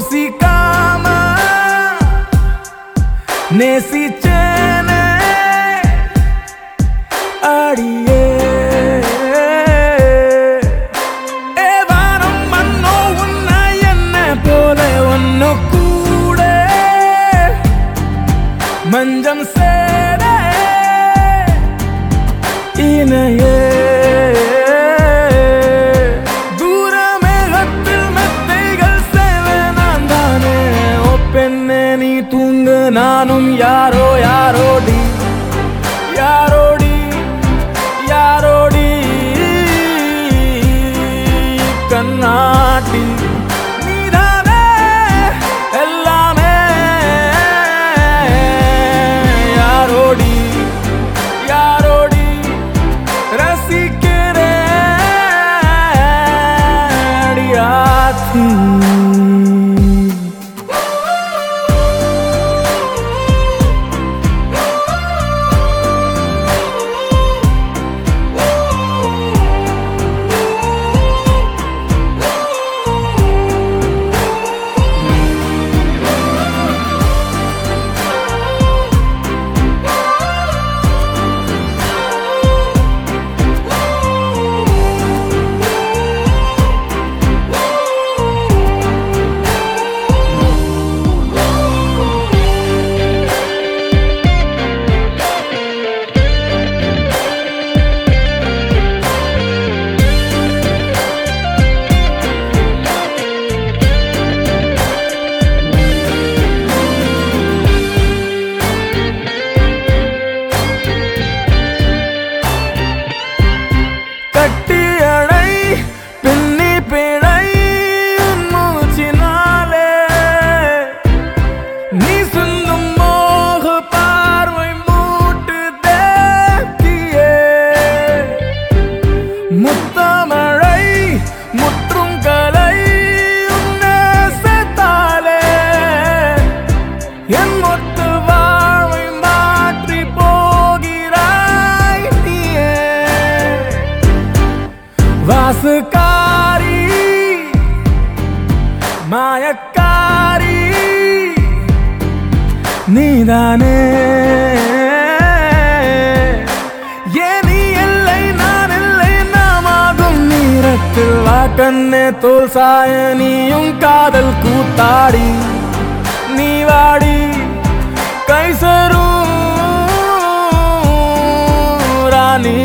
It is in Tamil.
யோசிக்காம நேசிச்சேனே அடியே ஏ வானம் மண்ணோ உன்னை என்ன போல ஒன்னு கூட மஞ்சம் சேர இணையே தூரமேகத்தில் மெத்தைகள் சேவ நான் தானே ஓ பெண்ணே நீ தூங்கு நானும் யாரோ யாரோடி யாரோடி யாரோடி கண்ணாட்டி நீதானே எல்லாமே யாரோடி யாரோடி ரசிக்கிறேன் அடியாத்தி கட்டியடை பின்னி பிழை உன் மூச்சினாலே நீ சிந்தும் மோக பார்வை மூட்டு தேக்கியே முத்தமழை முற்றும் கலை உன்னை சேர்த்தாலே என் மொத்த வாழ்வை மாற்றி போகிறாய் நீயே வாசுக்காரி மாயக்காரி நீதானே ஏன் நீ இல்லை நான் இல்லை நாமாகும் நீரத்தில் வா கண்ணே தோல் சாய நீயும் காதல் கூத்தாடி நீ வாடி கைசரும் ராணி